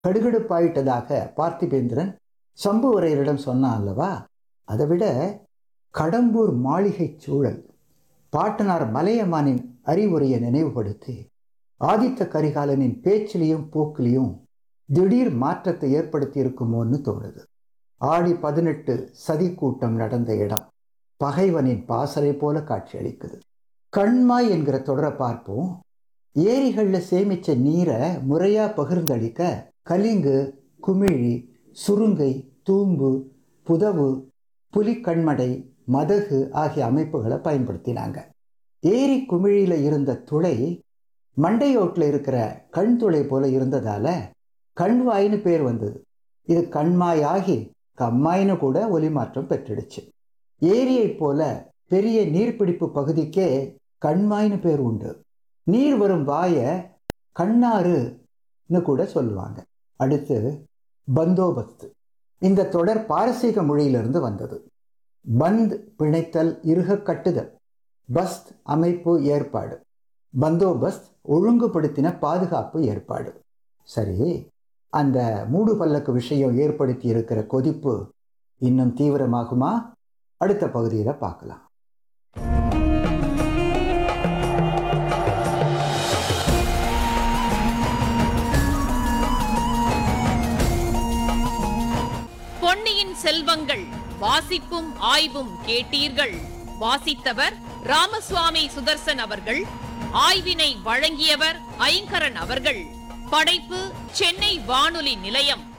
கடுகடுப்பாயிட்டதாக பார்த்திபேந்திரன் சம்புவரையரிடம் சொன்னான் அல்லவா அதை விட கடம்பூர் மாளிகை சூழல் பாட்டனார் மலையமானின் அறிவுரையை நினைவுபடுத்தி ஆதித்த கரிகாலனின் பேச்சிலையும் போக்கிலையும் திடீர் மாற்றத்தை ஏற்படுத்தி இருக்குமோன்னு தோணுது ஆடி பதினெட்டு சதி கூட்டம் நடந்த இடம் பகைவனின் பாசறை போல காட்சியளிக்குது கண்மாய் என்கிற தொடரை பார்ப்போம் ஏரிகளில் சேமிச்ச நீரை முறையா பகிர்ந்தளிக்க கலிங்கு குமிழி சுருங்கை தூம்பு புதவு புலிக்கண்மடை மதகு ஆகிய அமைப்புகளை பயன்படுத்தினாங்க ஏரி குமிழியில் இருந்த துளை மண்டையோட்டில் இருக்கிற கண் துளை போல இருந்ததால கண்வாய்னு பேர் வந்தது இது கண்மாயாகி கம்மாயின்னு கூட ஒலி மாற்றம் பெற்றுடுச்சு ஏரியைப் போல பெரிய நீர்பிடிப்பு பகுதிக்கே கண்மாய்னு பேர் உண்டு நீர் வரும் வாயை கண்ணாறுன்னு கூட சொல்லுவாங்க அடுத்து பந்தோபஸ்து இந்த தொடர் பாரசீக மொழியிலிருந்து வந்தது பந்த் பிணைத்தல் இருக கட்டுதல் பஸ்த் அமைப்பு ஏற்பாடு பந்தோபஸ்த் ஒழுங்குபடுத்தின பாதுகாப்பு ஏற்பாடு சரி அந்த மூடு பல்லக்கு விஷயம் ஏற்படுத்தி இருக்கிற கொதிப்பு இன்னும் தீவிரமாகுமா அடுத்த பகுதியில் பார்க்கலாம் பொன்னியின் செல்வங்கள் வாசிப்பும் ஆய்வும் கேட்டீர்கள் வாசித்தவர் ராமசுவாமி சுதர்சன் அவர்கள் ஆய்வினை வழங்கியவர் ஐங்கரன் அவர்கள் படைப்பு சென்னை வானொலி நிலையம்